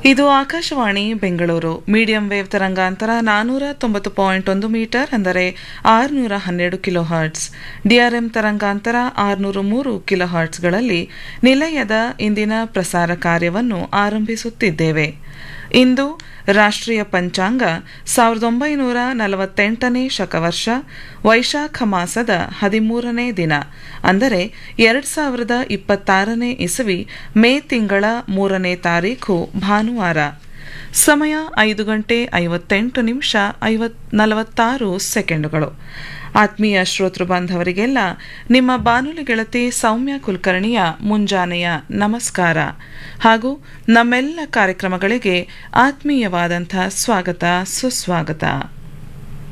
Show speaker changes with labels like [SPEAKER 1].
[SPEAKER 1] ಇದು Akashvani Bengaluru medium wave ತರಂಗಾಂತರ ನಾನೂರ ತೊಂಬತ್ತು ಪಾಯಿಂಟ್ ಒಂದು ಮೀಟರ್ ಅಂದರೆ ಆರುನೂರ ಹನ್ನೆರಡು ಕಿಲೋ ಹರ್ಟ್ಸ್ ಡಿಆರ್ಎಂ ತರಂಗಾಂತರ ಆರುನೂರ ಮೂರು ಕಿಲೋ ಹರ್ಟ್ಸ್ಗಳಲ್ಲಿ ನಿಲಯದ ಇಂದಿನ ಪ್ರಸಾರ ಕಾರ್ಯವನ್ನು ಆರಂಭಿಸುತ್ತಿದ್ದೇವೆ ಇಂದು ರಾಷ್ಟ್ರೀಯ ಪಂಚಾಂಗ ಸಾವಿರದ ಒಂಬೈನೂರ ನಲವತ್ತೆಂಟನೇ ಶಕವರ್ಷ ವೈಶಾಖ ಮಾಸದ ಹದಿಮೂರನೇ ದಿನ ಅಂದರೆ ಎರಡು ಸಾವಿರದ ಇಪ್ಪತ್ತಾರನೇ ಇಸವಿ ಮೇ ತಿಂಗಳ ಮೂರನೇ ತಾರೀಖು ಭಾನುವಾರ ಸಮಯ ಐದು ಗಂಟೆ ಐವತ್ತೆಂಟು ನಿಮಿಷ ಐವತ್ ನಲವತ್ತಾರು ಸೆಕೆಂಡುಗಳು ಆತ್ಮೀಯ ಶ್ರೋತೃ ಬಾಂಧವರಿಗೆಲ್ಲ ನಿಮ್ಮ ಬಾನುಲಿ ಗೆಳತಿ ಸೌಮ್ಯ ಕುಲಕರ್ಣಿಯ ಮುಂಜಾನೆಯ ನಮಸ್ಕಾರ ಹಾಗೂ ನಮ್ಮೆಲ್ಲ ಕಾರ್ಯಕ್ರಮಗಳಿಗೆ ಆತ್ಮೀಯವಾದಂಥ ಸ್ವಾಗತ ಸುಸ್ವಾಗತ